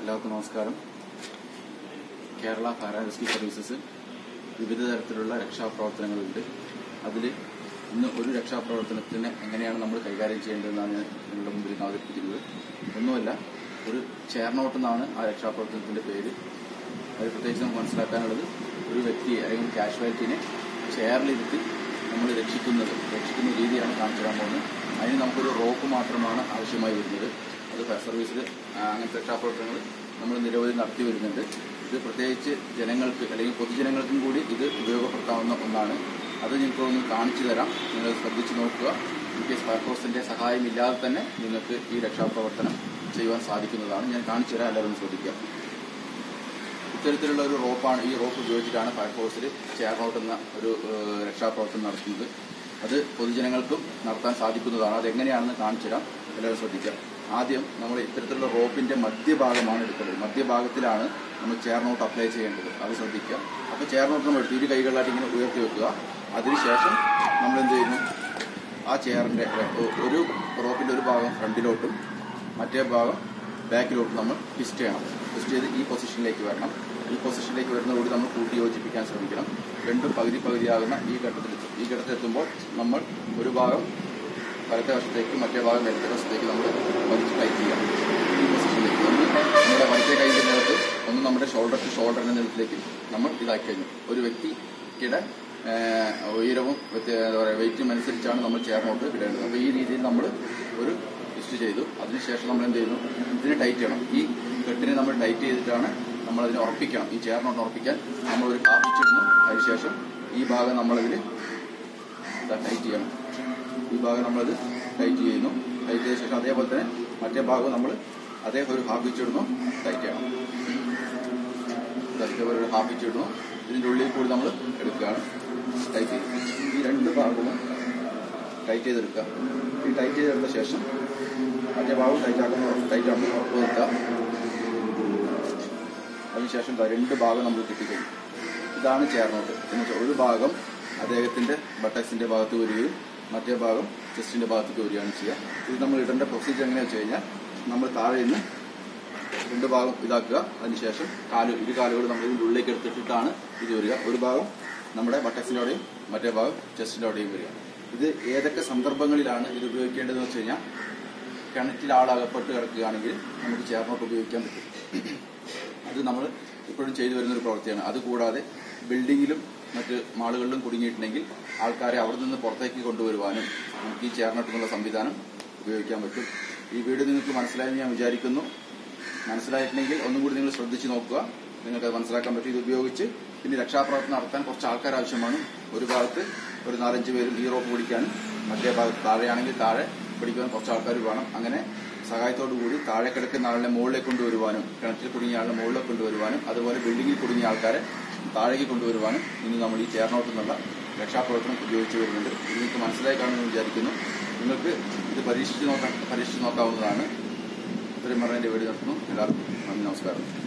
എല്ലാവർക്കും നമസ്കാരം Kerala fire and rescue services വിവിധ തരത്തിലുള്ള രക്ഷാപ്രവർത്തനങ്ങളുണ്ട് അതിൽ ഇന്ന് ഒരു രക്ഷാപ്രവർത്തനത്തിന് എങ്ങനെയാണ് നമ്മൾ കൈകാര്യം ചെയ്യേണ്ടതെന്നാണ് ഞാൻ നിങ്ങളുടെ മുമ്പിൽ ഇന്ന് അവതരിപ്പിക്കുന്നത് ഒന്നുമല്ല ഒരു ചേർന്നോട്ട് എന്നാണ് ആ രക്ഷാപ്രവർത്തനത്തിന്റെ പേര് അത് പ്രത്യേകിച്ച് നമുക്ക് മനസ്സിലാക്കാനുള്ളത് ഒരു വ്യക്തിയെ അല്ലെങ്കിൽ കാഷ്വാലിറ്റിനെ ചെയറിലിരുത്തി നമ്മൾ രക്ഷിക്കുന്നത് രക്ഷിക്കുന്ന രീതിയാണ് കാണിച്ചു തരാൻ പോകുന്നത് അതിന് നമുക്കൊരു റോപ്പ് മാത്രമാണ് ആവശ്യമായി വരുന്നത് അത് ഫയർ സർവീസിൽ അങ്ങനത്തെ രക്ഷാപ്രവർത്തനങ്ങൾ നമ്മൾ നിരവധി നടത്തി വരുന്നുണ്ട് ഇത് പ്രത്യേകിച്ച് ജനങ്ങൾക്ക് അല്ലെങ്കിൽ പൊതുജനങ്ങൾക്കും കൂടി ഇത് ഉപയോഗപ്പെടുത്താവുന്ന ഒന്നാണ് അത് നിങ്ങൾക്ക് ഒന്ന് കാണിച്ചു തരാം നിങ്ങൾ ശ്രദ്ധിച്ച് നോക്കുക ഇൻ കേസ് ഫയർഫോഴ്സിന്റെ സഹായമില്ലാതെ തന്നെ നിങ്ങൾക്ക് ഈ രക്ഷാപ്രവർത്തനം ചെയ്യുവാൻ സാധിക്കുന്നതാണ് ഞാൻ കാണിച്ചു തരാം എല്ലാവരും ശ്രദ്ധിക്കുക ഇത്തരത്തിലുള്ള ഒരു റോപ്പാണ് ഈ റോപ്പ് ഉപയോഗിച്ചിട്ടാണ് ഫയർഫോഴ്സിൽ ചെയർനൗട്ട് എന്ന ഒരു ഏഹ്, രക്ഷാപ്രവർത്തനം നടത്തുന്നത് അത് പൊതുജനങ്ങൾക്കും നടത്താൻ സാധിക്കുന്നതാണ് അത് എങ്ങനെയാണെന്ന് കാണിച്ചു തരാം എല്ലാവരും ശ്രദ്ധിക്കാം ആദ്യം നമ്മൾ ഇത്തരത്തിലുള്ള റോപ്പിന്റെ മധ്യഭാഗമാണ് എടുക്കേണ്ടത് മധ്യഭാഗത്തിലാണ് നമ്മൾ ചെയർനൗട്ട് അപ്ലൈ ചെയ്യേണ്ടത് അത് ശ്രദ്ധിക്കുക അപ്പോൾ ചെയർനൗട്ട് നമ്മൾ എടുത്ത് ഇരു കൈകളിലായിട്ട് ഇങ്ങനെ ഉയർത്തി വെക്കുക അതിനുശേഷം നമ്മൾ എന്ത് ചെയ്യുന്നു ആ ചെയറിന്റെ ഒരു റോപ്പിന്റെ ഒരു ഭാഗം ഫ്രണ്ടിലോട്ടും മറ്റേ ഭാഗം ബാക്കിലോട്ടും നമ്മൾ ട്വിസ്റ്റ് ചെയ്യണം ട്വിസ്റ്റ് ചെയ്ത് ഈ പൊസിഷനിലേക്ക് വരണം ഈ പൊസിഷനിലേക്ക് വരുന്നതോടെ നമ്മൾ കൂട്ടി യോജിപ്പിക്കാൻ ശ്രമിക്കണം രണ്ടും പകുതി പകുതിയാകുന്ന ഈ ഘട്ടത്തിലെത്തും ഈ ഘട്ടത്തിലെത്തുമ്പോൾ നമ്മൾ ഒരു ഭാഗം വലത്തെ വശത്തേക്ക് മറ്റേ ഭാഗം ഇടത്തെ വശത്തേക്ക് നമ്മൾ വലിച്ച് ടൈറ്റ് ചെയ്യാം ഈ പൊസിഷനിലേക്ക് ഒന്ന് നമ്മുടെ വലത്തെ കൈയുടെ നിലത്ത് ഒന്ന് നമ്മുടെ ഷോൾഡർ ടു ഷോൾഡറിന്റെ നിലത്തിലേക്ക് നമ്മൾ ഇതാക്കി കഴിഞ്ഞു ഒരു വ്യക്തിയുടെ ഏഹ്, ഉയരവും വ്യത്യ- എന്താ പറയുക വെയിറ്റും അനുസരിച്ചാണ് നമ്മൾ ചേർന്നോട്ട് ഇടേണ്ടത് അപ്പോൾ ഈ രീതിയിൽ നമ്മൾ ഒരു ലിസ്റ്റ് ചെയ്തു അതിനുശേഷം നമ്മൾ എന്ത് ചെയ്യുന്നു ഇതിനെ ടൈറ്റ് ചെയ്യണം ഈ കെട്ടിനെ നമ്മൾ ടൈറ്റ് ചെയ്തിട്ടാണ് നമ്മൾ അതിനെ ഉറപ്പിക്കണം ഈ ചേർന്നോട്ട് ഉറപ്പിക്കാൻ നമ്മൾ ഒരു കാപ്പിച്ചിടുന്നു അതിനുശേഷം ഈ ഭാഗം നമ്മളതിൽ ടൈറ്റ് ചെയ്യണം ഈ ഭാഗം നമ്മളത് ടൈറ്റ് ചെയ്യുന്നു ടൈറ്റ് ചെയ്ത ശേഷം അതേപോലെ തന്നെ മറ്റേ ഭാഗം നമ്മൾ അതേ ഒരു ഹാഫ് ഇഞ്ച് ഇടുന്നു ടൈറ്റ് ചെയ്യണം ഇതാ ഇതേപോലെ ഒരു ഹാഫ് ഇഞ്ച് ഇടുന്നു ഇതിൻ്റെ ഉള്ളിൽ കൂടി നമ്മൾ എടുക്കുകയാണ് ടൈറ്റ് ചെയ്ത് ഈ രണ്ട് ഭാഗവും ടൈറ്റ് ചെയ്തെടുക്കുക ഈ ടൈറ്റ് ചെയ്തെടുത്ത ശേഷം മറ്റേ ഭാഗം ടൈറ്റ് ആക്കുന്ന ടൈറ്റ് ആക്കുന്ന ഉറപ്പ് വരുത്തുക അതിനുശേഷം ദാ രണ്ട് ഭാഗം നമ്മൾ കിട്ടിക്കഴിഞ്ഞു ഇതാണ് ചേർന്നോട്ട് എന്ന് വെച്ചാൽ ഒരു ഭാഗം അദ്ദേഹത്തിന്റെ ബട്ടക്സിന്റെ ഭാഗത്ത് വരികയും മറ്റേ ഭാഗം ചെസ്റ്റിന്റെ ഭാഗത്തേക്ക് വരികയാണ് ചെയ്യുക ഇത് നമ്മൾ ഇടേണ്ട പ്രൊസീജിയർ എങ്ങനെയാണെന്ന് വെച്ച് കഴിഞ്ഞാൽ നമ്മൾ താഴെ നിന്ന് രണ്ട് ഭാഗം ഇതാക്കുക അതിനുശേഷം കാല് ഇരു കാലുകൾ നമ്മൾ ഇതിൻ്റെ ഉള്ളിലേക്ക് എടുത്തിട്ടിട്ടാണ് ഇത് വരിക ഒരു ഭാഗം നമ്മുടെ ബട്ടക്സിൻ്റെ അവിടെയും മറ്റേ ഭാഗം ചെസ്റ്റിൻ്റെ അവിടെയും വരിക ഇത് ഏതൊക്കെ സന്ദർഭങ്ങളിലാണ് ഇത് ഉപയോഗിക്കേണ്ടതെന്ന് വെച്ച് കഴിഞ്ഞാൽ കിണറ്റിൽ ആളകപ്പെട്ട് കിടക്കുകയാണെങ്കിൽ നമുക്ക് ചേർന്നോട്ട് ഉപയോഗിക്കാൻ പറ്റും അത് നമ്മൾ ഇപ്പോഴും ചെയ്തു വരുന്ന ഒരു പ്രവൃത്തിയാണ് അതുകൂടാതെ ബിൽഡിങ്ങിലും മറ്റ് മാളുകളിലും കുടുങ്ങിയിട്ടുണ്ടെങ്കിൽ ആൾക്കാരെ അവിടെ നിന്ന് പുറത്തേക്ക് കൊണ്ടുവരുവാനും നമുക്ക് ഈ ചേർന്നിട്ടുള്ള സംവിധാനം ഉപയോഗിക്കാൻ പറ്റും ഈ വീഡിയോ നിങ്ങൾക്ക് മനസ്സിലായെന്ന് ഞാൻ വിചാരിക്കുന്നു മനസ്സിലായിട്ടുണ്ടെങ്കിൽ ഒന്നും കൂടി നിങ്ങൾ ശ്രദ്ധിച്ച് നോക്കുക നിങ്ങൾക്ക് അത് മനസ്സിലാക്കാൻ പറ്റും ഇത് ഉപയോഗിച്ച് പിന്നെ രക്ഷാപ്രവർത്തനം നടത്താൻ കുറച്ച് ആൾക്കാർ ആവശ്യമാണ് ഒരു ഭാഗത്ത് ഒരു നാലഞ്ച് പേരും ഈ റോപ്പ് പിടിക്കാനും മറ്റേ ഭാഗത്ത് താഴെയാണെങ്കിൽ താഴെ പിടിക്കാൻ കുറച്ച് ആൾക്കാർ വേണം അങ്ങനെ സഹായത്തോടു കൂടി താഴെ കിടക്കുന്ന ആളിനെ മുകളിലേക്ക് കൊണ്ടുവരുവാനും കിണറ്റിൽ കുടുങ്ങിയ ആളിനെ മുകളിലേക്ക് കൊണ്ടുവരുവാനും അതുപോലെ ബിൽഡിങ്ങിൽ കുടുങ്ങിയ ആൾക്കാരെ താഴേക്ക് കൊണ്ടുവരുവാനും ഇന്ന് നമ്മൾ ഈ ചേർന്നോട്ട് എന്നുള്ള രക്ഷാപ്രവർത്തനം ഉപയോഗിച്ച് വരുന്നുണ്ട് ഇത് നിങ്ങൾക്ക് മനസ്സിലായി കാണുമെന്ന് വിചാരിക്കുന്നു നിങ്ങൾക്ക് ഇത് പരീക്ഷിച്ച് നോക്കാൻ പരീക്ഷിച്ച് നോക്കാവുന്നതാണ് ഇത്രയും പറഞ്ഞതിന്റെ വീഡിയോ നടത്തുന്നു എല്ലാവർക്കും നന്ദി നമസ്കാരം